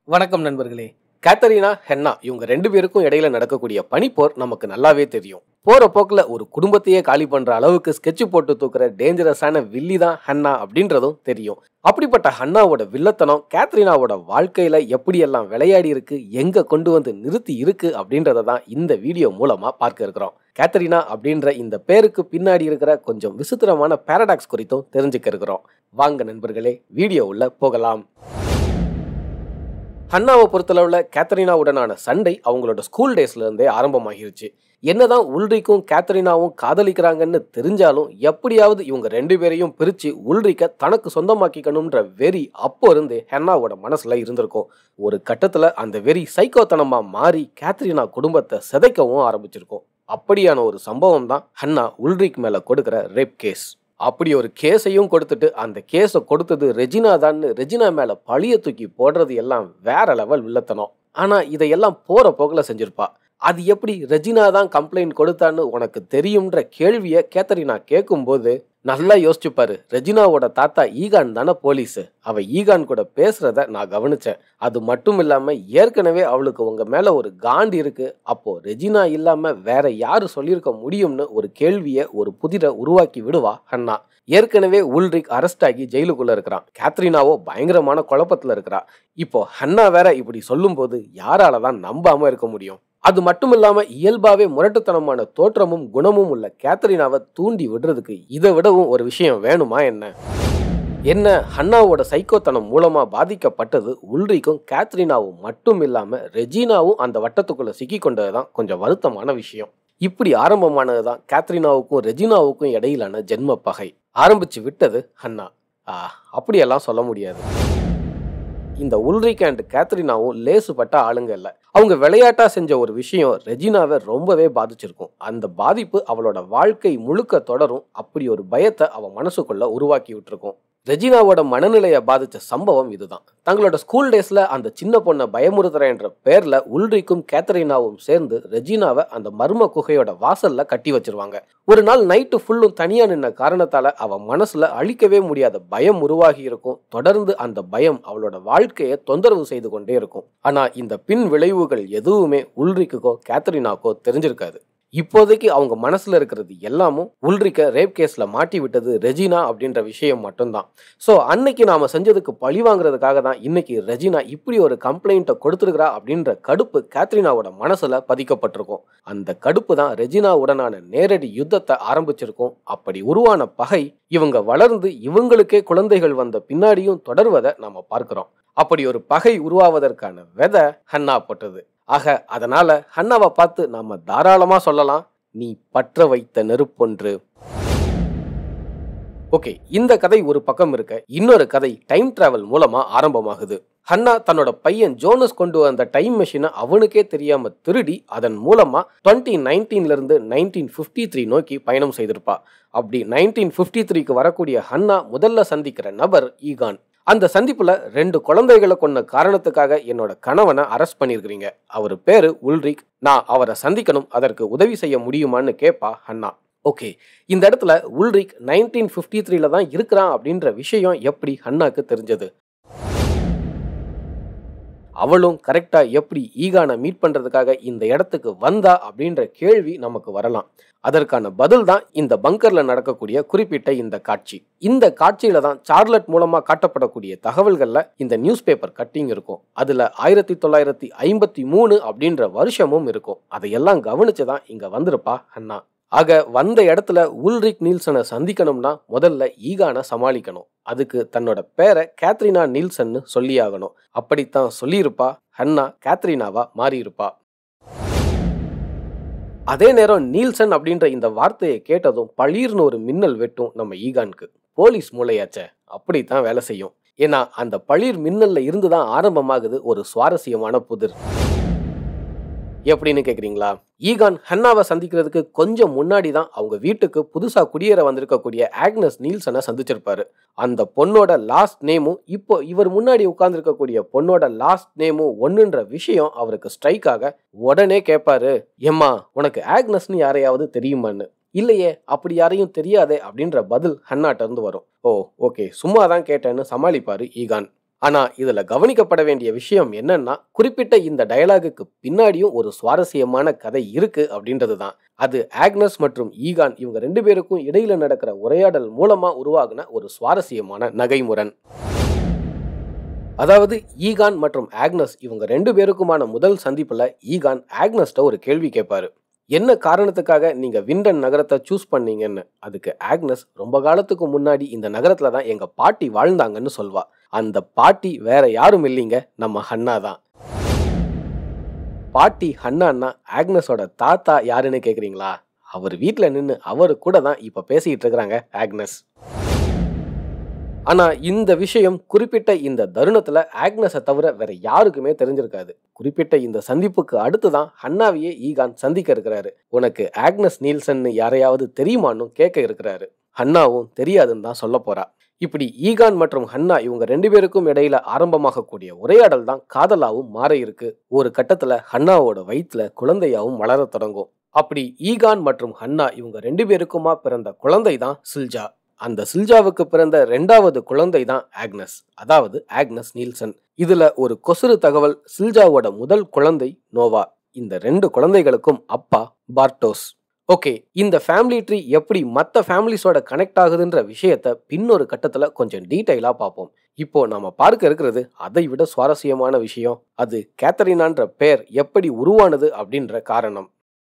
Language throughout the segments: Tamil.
வணக்கம் நண்பர்களே கேத்தரினா ஹென்னா இவங்க ரெண்டு பேருக்கும் இடையில நடக்கக்கூடிய பனிப்போர் நமக்கு நல்லாவே தெரியும் போற போக்குல ஒரு குடும்பத்தையே காலி பண்ற அளவுக்கு ஸ்கெட்ச் போட்டு தூக்குற டேஞ்சரஸான வில்லி தான் ஹன்னா அப்படின்றதும் தெரியும் அப்படிப்பட்ட ஹன்னாவோட வில்லத்தனம் கேத்ரினாவோட வாழ்க்கையில எப்படியெல்லாம் விளையாடி இருக்கு எங்க கொண்டு வந்து நிறுத்தி இருக்கு அப்படின்றத தான் இந்த வீடியோ மூலமா பார்க்க இருக்கிறோம் கேத்தரினா அப்படின்ற இந்த பேருக்கு பின்னாடி இருக்கிற கொஞ்சம் விசித்திரமான பாரடாக்ஸ் குறித்தும் தெரிஞ்சுக்க இருக்கிறோம் வாங்க நண்பர்களே வீடியோ உள்ள போகலாம் ஹன்னாவை பொறுத்தளவில் கேத்தரினாவுடனான சண்டை அவங்களோட ஸ்கூல் டேஸ்ல இருந்தே ஆரம்பமாகிருச்சு என்னதான் உல்ரிக்கும் கேத்தரினாவும் காதலிக்கிறாங்கன்னு தெரிஞ்சாலும் எப்படியாவது இவங்க ரெண்டு பேரையும் பிரிச்சு உல்ரிக்க தனக்கு சொந்தமாக்கிக்கணும்ன்ற வெறி அப்போ இருந்தே ஹென்னாவோட மனசுல இருந்திருக்கும் ஒரு கட்டத்துல அந்த வெறி சைக்கோத்தனமா மாறி கேத்ரினா குடும்பத்தை சிதைக்கவும் ஆரம்பிச்சிருக்கும் அப்படியான ஒரு சம்பவம் தான் ஹன்னா உல்ரிக் மேல கொடுக்கிற ரேப் கேஸ் அப்படி ஒரு கேஸையும் கொடுத்துட்டு அந்த கேஸை கொடுத்தது ரெஜினா தான்னு ரெஜினா மேல பழிய தூக்கி போடுறது எல்லாம் வேற லெவல் வில்லத்தனம் ஆனா இதையெல்லாம் போற போகல செஞ்சிருப்பா அது எப்படி ரெஜினா தான் கம்ப்ளைண்ட் கொடுத்தான்னு உனக்கு தெரியும்ன்ற கேள்வியை கேத்தரினா கேட்கும்போது நல்லா யோசிச்சுப்பாரு ரெஜினாவோட தாத்தா ஈகான் தானே போலீஸ் அவ ஈகான் கூட பேசுறத நான் கவனிச்சேன் அது மட்டும் இல்லாம ஏற்கனவே அவளுக்கு உங்க மேல ஒரு காண்டு இருக்கு அப்போ ரெஜினா இல்லாம வேற யாரு சொல்லியிருக்க முடியும்னு ஒரு கேள்வியை ஒரு புதிரை உருவாக்கி விடுவா ஹன்னா ஏற்கனவே உல்ரிக் அரெஸ்ட் ஆகி ஜெயிலுக்குள்ள இருக்கிறான் கேத்ரினாவோ பயங்கரமான குழப்பத்துல இருக்கிறா இப்போ ஹன்னா வேற இப்படி சொல்லும்போது யாரால தான் நம்பாம இருக்க முடியும் அது மட்டும் இல்லாம இயல்பாவே முரட்டுத்தனமான தோற்றமும் குணமும் உள்ள கேத்தரினாவை தூண்டி விடுறதுக்கு இதை விடவும் ஒரு விஷயம் வேணுமா என்ன என்ன ஹன்னாவோட சைக்கோத்தனம் மூலமா பாதிக்கப்பட்டது உல்ரிக்கும் கேத்ரினாவும் மட்டும் இல்லாம ரெஜினாவும் அந்த வட்டத்துக்குள்ள சிக்கி கொண்டதுதான் கொஞ்சம் வருத்தமான விஷயம் இப்படி ஆரம்பமானது தான் கேத்ரினாவுக்கும் ரெஜினாவுக்கும் இடையிலான ஜென்ம பகை ஆரம்பிச்சு விட்டது ஹன்னா ஆ அப்படியெல்லாம் சொல்ல முடியாது இந்த உல்ரிக் அண்ட் கேத்ரினாவும் லேசுப்பட்ட ஆளுங்க இல்லை அவங்க விளையாட்டா செஞ்ச ஒரு விஷயம் ரெஜினாவை ரொம்பவே பாதிச்சிருக்கும் அந்த பாதிப்பு அவளோட வாழ்க்கை முழுக்க தொடரும் அப்படி ஒரு பயத்தை அவ மனசுக்குள்ள உருவாக்கி விட்டுருக்கும் ரெஜினாவோட மனநிலையை பாதிச்ச சம்பவம் இதுதான் தங்களோட ஸ்கூல் டேஸ்ல அந்த சின்ன பொண்ணை பயமுறுத்துறேன்ற பேர்ல உல்ரிக்கும் கேத்தரினாவும் சேர்ந்து ரெஜினாவை அந்த மர்ம குகையோட வாசல்ல கட்டி வச்சிருவாங்க ஒரு நாள் நைட்டு ஃபுல்லும் தனியா நின்ன காரணத்தால அவ மனசுல அழிக்கவே முடியாத பயம் உருவாகி இருக்கும் தொடர்ந்து அந்த பயம் அவளோட வாழ்க்கையை தொந்தரவு செய்து கொண்டே இருக்கும் ஆனா இந்த பின் விளைவுகள் எதுவுமே உல்ரிக்குக்கோ கேத்தரினாக்கோ தெரிஞ்சிருக்காது இப்போதைக்கு அவங்க மனசுல இருக்கிறது எல்லாமும் உல்ரிக்க ரேப் கேஸ்ல மாட்டி விட்டது ரெஜினா அப்படின்ற விஷயம் மட்டும்தான் ஸோ அன்னைக்கு நாம செஞ்சதுக்கு பழி வாங்குறதுக்காக தான் இன்னைக்கு ரெஜினா இப்படி ஒரு கம்ப்ளைண்ட்டை கொடுத்துருக்கிறா அப்படின்ற கடுப்பு கேத்ரினாவோட மனசுல பதிக்கப்பட்டிருக்கும் அந்த கடுப்பு தான் ரெஜினாவுடனான நேரடி யுத்தத்தை ஆரம்பிச்சிருக்கும் அப்படி உருவான பகை இவங்க வளர்ந்து இவங்களுக்கே குழந்தைகள் வந்த பின்னாடியும் தொடர்வதை நாம பார்க்கிறோம் அப்படி ஒரு பகை உருவாவதற்கான விதை ஹன்னா போட்டது ஆக அதனால ஹன்னாவை பார்த்து நாம தாராளமா சொல்லலாம் நீ பற்ற வைத்த நெருப்பொன்று ஓகே இந்த கதை ஒரு பக்கம் இருக்க இன்னொரு கதை டைம் டிராவல் மூலமா ஆரம்பமாகுது ஹன்னா தன்னோட பையன் ஜோனஸ் கொண்டு வந்த டைம் மெஷினை அவனுக்கே தெரியாம திருடி அதன் மூலமா டுவெண்ட்டி நைன்டீன்ல இருந்து நைன்டீன் ஃபிஃப்டி த்ரீ நோக்கி பயணம் செய்திருப்பா அப்படி நைன்டீன் ஃபிஃப்டி த்ரீக்கு வரக்கூடிய ஹன்னா முதல்ல சந்திக்கிற நபர் ஈகான் அந்த சந்திப்புல ரெண்டு குழந்தைகளை கொண்ட காரணத்துக்காக என்னோட கணவனை அரெஸ்ட் பண்ணியிருக்கிறீங்க அவர் பேரு உல்ரிக் நான் அவரை சந்திக்கணும் அதற்கு உதவி செய்ய முடியுமான்னு கேட்பா ஹன்னா ஓகே இந்த இடத்துல உல்ரிக் நைன்டீன் ஃபிஃப்டி த்ரீல தான் இருக்கிறான் அப்படின்ற விஷயம் எப்படி ஹன்னாக்கு தெரிஞ்சது அவளும் கரெக்டா எப்படி ஈகானை மீட் பண்றதுக்காக இந்த இடத்துக்கு வந்தா அப்படின்ற கேள்வி நமக்கு வரலாம் அதற்கான பதில் தான் இந்த பங்கர்ல நடக்கக்கூடிய குறிப்பிட்ட இந்த காட்சி இந்த காட்சியில தான் சார்லட் மூலமா காட்டப்படக்கூடிய தகவல்கள்ல இந்த நியூஸ் பேப்பர் கட்டிங் இருக்கும் அதுல ஆயிரத்தி தொள்ளாயிரத்தி ஐம்பத்தி மூணு அப்படின்ற வருஷமும் இருக்கும் அதையெல்லாம் கவனிச்சுதான் இங்க வந்திருப்பா அண்ணா ஆக வந்த இடத்துல உல்ரிக் நீல்சனை சந்திக்கணும்னா முதல்ல ஈகானை சமாளிக்கணும் அதுக்கு தன்னோட பேரை கேத்ரினா நீல்சன்னு சொல்லியாகணும் அப்படித்தான் சொல்லியிருப்பா ஹன்னா கேத்ரினாவா மாறியிருப்பா அதே நேரம் நீல்சன் அப்படின்ற இந்த வார்த்தையை கேட்டதும் பளீர்னு ஒரு மின்னல் வெட்டும் நம்ம ஈகானுக்கு போலீஸ் மூளையாச்சே அப்படித்தான் வேலை செய்யும் ஏன்னா அந்த பளிர் மின்னல்ல இருந்து தான் ஆரம்பமாகுது ஒரு சுவாரஸ்யமான புதிர் எப்படின்னு கேக்குறீங்களா ஈகான் ஹன்னாவை சந்திக்கிறதுக்கு கொஞ்சம் முன்னாடி தான் அவங்க வீட்டுக்கு புதுசா குடியேற வந்திருக்கக்கூடிய ஆக்னஸ் நீல்சனை சந்திச்சிருப்பாரு அந்த பொண்ணோட லாஸ்ட் நேமும் இப்போ இவர் முன்னாடி உட்கார்ந்துருக்கக்கூடிய பொண்ணோட லாஸ்ட் நேமும் ஒன்றுன்ற விஷயம் அவருக்கு ஸ்ட்ரைக் ஆக உடனே கேட்பாரு எம்மா உனக்கு ஆக்னஸ்னு யாரையாவது தெரியுமான்னு இல்லையே அப்படி யாரையும் தெரியாதே அப்படின்ற பதில் ஹன்னாட்ட இருந்து வரும் ஓ ஓகே சும்மா தான் கேட்டேன்னு சமாளிப்பாரு ஈகான் ஆனா இதுல கவனிக்கப்பட வேண்டிய விஷயம் என்னன்னா குறிப்பிட்ட இந்த டயலாகுக்கு பின்னாடியும் ஒரு சுவாரஸ்யமான கதை இருக்கு அப்படின்றது தான் அது ஆக்னஸ் மற்றும் ஈகான் இவங்க ரெண்டு பேருக்கும் இடையில நடக்கிற உரையாடல் மூலமா உருவாகின ஒரு சுவாரஸ்யமான நகைமுரண் அதாவது ஈகான் மற்றும் ஆக்னஸ் இவங்க ரெண்டு பேருக்குமான முதல் சந்திப்புல ஈகான் ஆக்னஸ்ட ஒரு கேள்வி கேட்பாரு என்ன காரணத்துக்காக நீங்க விண்டன் நகரத்தை சூஸ் பண்ணீங்கன்னு அதுக்கு ஆக்னஸ் ரொம்ப காலத்துக்கு முன்னாடி இந்த நகரத்துல தான் எங்க பாட்டி வாழ்ந்தாங்கன்னு சொல்வா அந்த பாட்டி வேற யாரும் இல்லைங்க நம்ம ஹன்னா தான் பாட்டி ஹன்னான்னா ஆக்னஸோட தாத்தா யாருன்னு கேக்குறீங்களா அவர் வீட்டில் நின்று அவர் கூட தான் இப்போ பேசிக்கிட்டு இருக்கிறாங்க ஆக்னஸ் ஆனா இந்த விஷயம் குறிப்பிட்ட இந்த தருணத்துல ஆக்னஸை தவிர வேற யாருக்குமே தெரிஞ்சிருக்காது குறிப்பிட்ட இந்த சந்திப்புக்கு அடுத்து தான் ஹன்னாவையே ஈகான் சந்திக்க இருக்கிறாரு உனக்கு ஆக்னஸ் நீல்சன் யாரையாவது தெரியுமான்னு கேட்க இருக்கிறாரு ஹன்னாவும் தெரியாதுன்னு தான் சொல்ல போறா இப்படி ஈகான் மற்றும் ஹன்னா இவங்க ரெண்டு பேருக்கும் இடையில ஆரம்பமாகக்கூடிய உரையாடல் தான் காதலாவும் மாற இருக்கு ஒரு கட்டத்துல ஹன்னாவோட வயிற்றுல குழந்தையாவும் வளரத் தொடங்கும் அப்படி ஈகான் மற்றும் ஹன்னா இவங்க ரெண்டு பேருக்குமா பிறந்த குழந்தை தான் சில்ஜா அந்த சில்ஜாவுக்கு பிறந்த ரெண்டாவது குழந்தை தான் ஆக்னஸ் அதாவது ஆக்னஸ் நீல்சன் இதுல ஒரு கொசுறு தகவல் சில்ஜாவோட முதல் குழந்தை நோவா இந்த ரெண்டு குழந்தைகளுக்கும் அப்பா பார்டோஸ் ஓகே இந்த ஃபேமிலி ட்ரீ எப்படி மற்ற ஃபேமிலிஸோட கனெக்ட் ஆகுதுன்ற விஷயத்த பின்னொரு கட்டத்துல கொஞ்சம் டீட்டெயிலா பார்ப்போம் இப்போ நாம பார்க்க இருக்கிறது அதை விட சுவாரஸ்யமான விஷயம் அது கேத்தரினான்ற பேர் எப்படி உருவானது அப்படின்ற காரணம்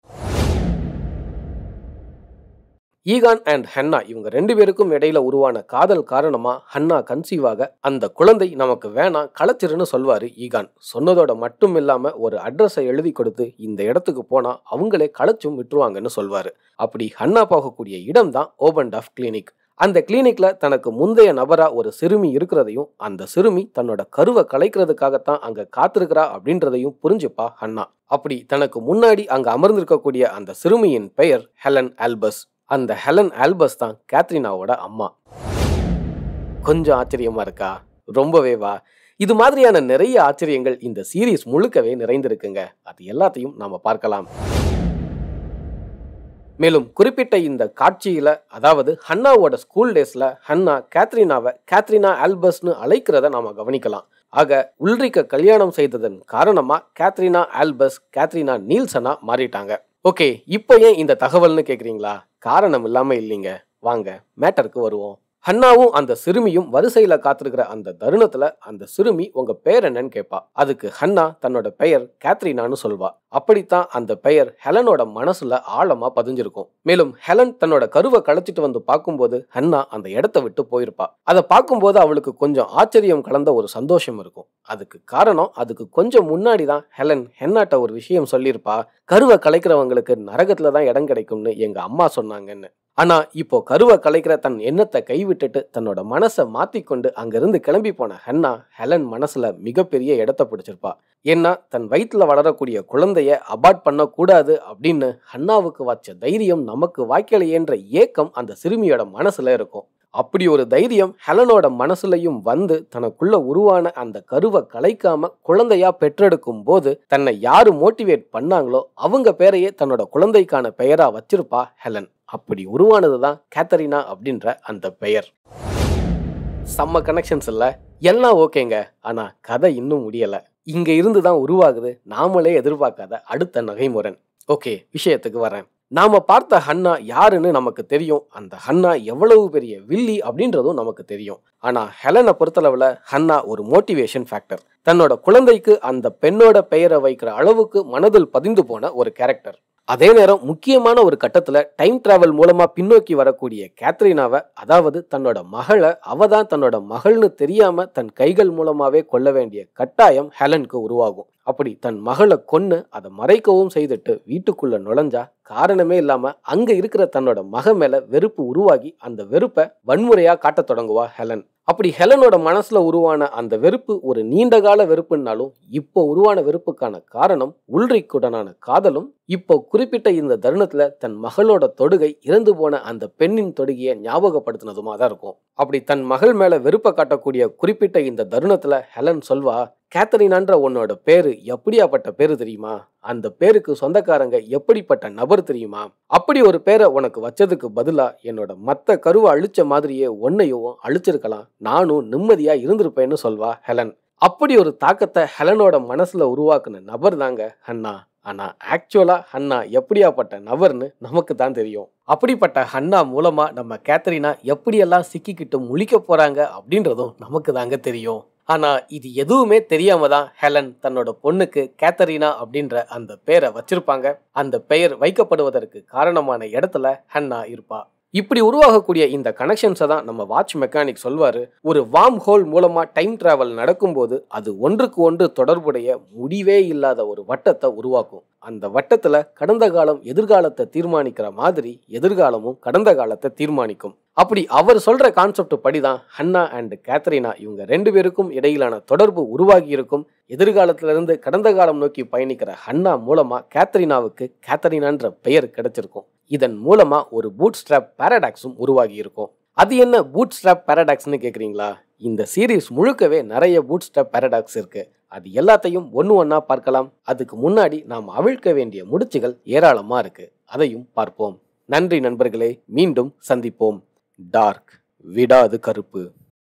ஈகான் அண்ட் ஹன்னா இவங்க ரெண்டு பேருக்கும் இடையில உருவான காதல் காரணமா ஹன்னா கன்சீவ் ஆக அந்த குழந்தை நமக்கு வேணாம் களைச்சிருன்னு சொல்வாரு ஈகான் சொன்னதோட மட்டும் இல்லாம ஒரு அட்ரஸை எழுதி கொடுத்து இந்த இடத்துக்கு போனா அவங்களே களைச்சும் விட்டுருவாங்கன்னு சொல்வாரு அப்படி ஹன்னா போகக்கூடிய இடம் தான் ஓபன் ஆஃப் கிளினிக் அந்த கிளினிக்ல தனக்கு முந்தைய நபரா ஒரு சிறுமி இருக்கிறதையும் அந்த சிறுமி தன்னோட கருவை கலைக்கிறதுக்காகத்தான் அங்க காத்திருக்கிறா அப்படின்றதையும் புரிஞ்சுப்பா ஹன்னா அப்படி தனக்கு முன்னாடி அங்க அமர்ந்திருக்கக்கூடிய அந்த சிறுமியின் பெயர் ஹெலன் ஆல்பஸ் அந்த ஹெலன் ஆல்பஸ் தான் கேத்ரினாவோட அம்மா கொஞ்சம் ஆச்சரியமா இருக்கா ரொம்பவே வா இது மாதிரியான நிறைய ஆச்சரியங்கள் இந்த சீரீஸ் முழுக்கவே நிறைந்திருக்குங்க அது எல்லாத்தையும் நாம பார்க்கலாம் மேலும் குறிப்பிட்ட இந்த காட்சியில அதாவது ஹன்னாவோட ஸ்கூல் டேஸ்ல ஹன்னா கேத்ரினாவை கேத்ரினா ஆல்பஸ்னு அழைக்கிறத நாம கவனிக்கலாம் ஆக உல்ரிக்க கல்யாணம் செய்ததன் காரணமா கேத்ரினா ஆல்பஸ் கேத்ரினா நீல்சனா மாறிட்டாங்க ஓகே இப்போ ஏன் இந்த தகவல்னு கேக்குறீங்களா காரணம் இல்லாம இல்லைங்க வாங்க மேட்டருக்கு வருவோம் ஹன்னாவும் அந்த சிறுமியும் வரிசையில காத்திருக்கிற அந்த தருணத்துல அந்த சிறுமி உங்க பெயர் என்னன்னு கேட்பா அதுக்கு ஹன்னா தன்னோட பெயர் கேத்ரினான்னு சொல்வா அப்படித்தான் அந்த பெயர் ஹெலனோட மனசுல ஆழமா பதிஞ்சிருக்கும் மேலும் ஹெலன் தன்னோட கருவை களைச்சிட்டு வந்து பார்க்கும்போது ஹன்னா அந்த இடத்த விட்டு போயிருப்பா அதை பார்க்கும்போது அவளுக்கு கொஞ்சம் ஆச்சரியம் கலந்த ஒரு சந்தோஷம் இருக்கும் அதுக்கு காரணம் அதுக்கு கொஞ்சம் முன்னாடி தான் ஹெலன் ஹென்னாட்ட ஒரு விஷயம் சொல்லியிருப்பா கருவை கலைக்கிறவங்களுக்கு நரகத்துல தான் இடம் கிடைக்கும்னு எங்க அம்மா சொன்னாங்கன்னு ஆனா இப்போ கருவை கலைக்கிற தன் எண்ணத்தை கைவிட்டுட்டு தன்னோட மனசை மாத்திக்கொண்டு அங்கிருந்து கிளம்பி போன ஹென்னா ஹெலன் மனசுல மிகப்பெரிய இடத்த பிடிச்சிருப்பா ஏன்னா தன் வயிற்றுல வளரக்கூடிய குழந்தைய அபார்ட் பண்ணக்கூடாது அப்படின்னு ஹன்னாவுக்கு வச்ச தைரியம் நமக்கு வாய்க்கலையேன்ற ஏக்கம் அந்த சிறுமியோட மனசுல இருக்கும் அப்படி ஒரு தைரியம் ஹெலனோட மனசுலையும் வந்து தனக்குள்ள உருவான அந்த கருவை கலைக்காம குழந்தையா பெற்றெடுக்கும் போது தன்னை யாரு மோட்டிவேட் பண்ணாங்களோ அவங்க பேரையே தன்னோட குழந்தைக்கான பெயரா வச்சிருப்பா ஹெலன் அப்படி உருவானது தான் கேத்தரினா அப்படின்ற அந்த பெயர் செம்ம கனெக்ஷன்ஸ் இல்ல எல்லாம் ஓகேங்க ஆனா கதை இன்னும் முடியல இங்க இருந்து தான் உருவாகுது நாமளே எதிர்பார்க்காத அடுத்த நகைமுரண் ஓகே விஷயத்துக்கு வரேன் நாம பார்த்த ஹன்னா யாருன்னு நமக்கு தெரியும் அந்த ஹன்னா எவ்வளவு பெரிய வில்லி அப்படின்றதும் நமக்கு தெரியும் ஆனா ஹெலனை பொறுத்தளவுல ஹன்னா ஒரு மோட்டிவேஷன் ஃபேக்டர் தன்னோட குழந்தைக்கு அந்த பெண்ணோட பெயரை வைக்கிற அளவுக்கு மனதில் பதிந்து போன ஒரு கேரக்டர் அதே நேரம் முக்கியமான ஒரு கட்டத்துல டைம் டிராவல் மூலமா பின்னோக்கி வரக்கூடிய கேத்ரினாவை அதாவது தன்னோட மகளை அவ தான் தன்னோட மகள்னு தெரியாம தன் கைகள் மூலமாவே கொல்ல வேண்டிய கட்டாயம் ஹெலனுக்கு உருவாகும் அப்படி தன் மகளை கொன்னு அதை மறைக்கவும் செய்துட்டு வீட்டுக்குள்ள நுழைஞ்சா காரணமே இல்லாம அங்க இருக்கிற தன்னோட மக மேல வெறுப்பு உருவாகி அந்த வெறுப்பை வன்முறையா காட்டத் தொடங்குவா ஹெலன் அப்படி ஹெலனோட மனசுல உருவான அந்த வெறுப்பு ஒரு நீண்ட கால வெறுப்புனாலும் இப்போ உருவான வெறுப்புக்கான காரணம் உள்ரிக்குடனான காதலும் இப்போ குறிப்பிட்ட இந்த தருணத்துல தன் மகளோட தொடுகை இறந்து போன அந்த பெண்ணின் தொடுகையை ஞாபகப்படுத்தினதுமா தான் இருக்கும் அப்படி தன் மகள் மேல வெறுப்ப காட்டக்கூடிய குறிப்பிட்ட இந்த தருணத்துல ஹெலன் சொல்வா கேத்தரினான்ற உன்னோட பேரு எப்படியாப்பட்ட பேரு தெரியுமா அந்த பேருக்கு சொந்தக்காரங்க எப்படிப்பட்ட நபர் தெரியுமா அப்படி ஒரு பேரை உனக்கு வச்சதுக்கு பதிலா என்னோட மத்த கருவை அழிச்ச மாதிரியே உன்னையும் அழிச்சிருக்கலாம் நானும் நிம்மதியா இருந்திருப்பேன்னு சொல்வா ஹெலன் அப்படி ஒரு தாக்கத்தை ஹெலனோட மனசுல உருவாக்குன நபர் தாங்க ஹன்னா ஆனா ஆக்சுவலா ஹன்னா எப்படியாப்பட்ட நபர்னு நமக்கு தான் தெரியும் அப்படிப்பட்ட ஹன்னா மூலமா நம்ம கேத்தரினா எப்படியெல்லாம் சிக்கிக்கிட்டு முழிக்க போறாங்க அப்படின்றதும் நமக்கு தாங்க தெரியும் ஆனா இது எதுவுமே தெரியாம தான் ஹெலன் தன்னோட பொண்ணுக்கு கேத்தரினா அப்படின்ற அந்த பேரை வச்சிருப்பாங்க அந்த பெயர் வைக்கப்படுவதற்கு காரணமான இடத்துல ஹன்னா இருப்பா இப்படி உருவாகக்கூடிய இந்த கனெக்ஷன்ஸை தான் நம்ம வாட்ச் மெக்கானிக் சொல்வாரு ஒரு வார்ம் ஹோல் மூலமா டைம் டிராவல் நடக்கும்போது அது ஒன்றுக்கு ஒன்று தொடர்புடைய முடிவே இல்லாத ஒரு வட்டத்தை உருவாக்கும் அந்த வட்டத்துல கடந்த காலம் எதிர்காலத்தை தீர்மானிக்கிற மாதிரி எதிர்காலமும் கடந்த காலத்தை தீர்மானிக்கும் அப்படி அவர் சொல்ற கான்செப்ட் படிதான் ஹன்னா அண்ட் கேத்ரினா இவங்க ரெண்டு பேருக்கும் இடையிலான தொடர்பு உருவாகி இருக்கும் எதிர்காலத்திலிருந்து கடந்த காலம் நோக்கி பயணிக்கிற ஹன்னா மூலமா கேத்ரினாவுக்கு கேத்தரினான்ற பெயர் கிடைச்சிருக்கும் இதன் மூலமா ஒரு பூட் ஸ்ட்ராப் பேரடாக்ஸும் உருவாகி இருக்கும் அது என்ன பூட் ஸ்ட்ராப் பேரடாக்ஸ்னு கேக்குறீங்களா இந்த சீரீஸ் முழுக்கவே நிறைய பூட் ஸ்ட்ராப் பேரடாக்ஸ் இருக்கு அது எல்லாத்தையும் ஒன்று ஒன்றா பார்க்கலாம் அதுக்கு முன்னாடி நாம் அவிழ்க்க வேண்டிய முடிச்சுகள் ஏராளமா இருக்கு அதையும் பார்ப்போம் நன்றி நண்பர்களே மீண்டும் சந்திப்போம் டார்க் விடாது கருப்பு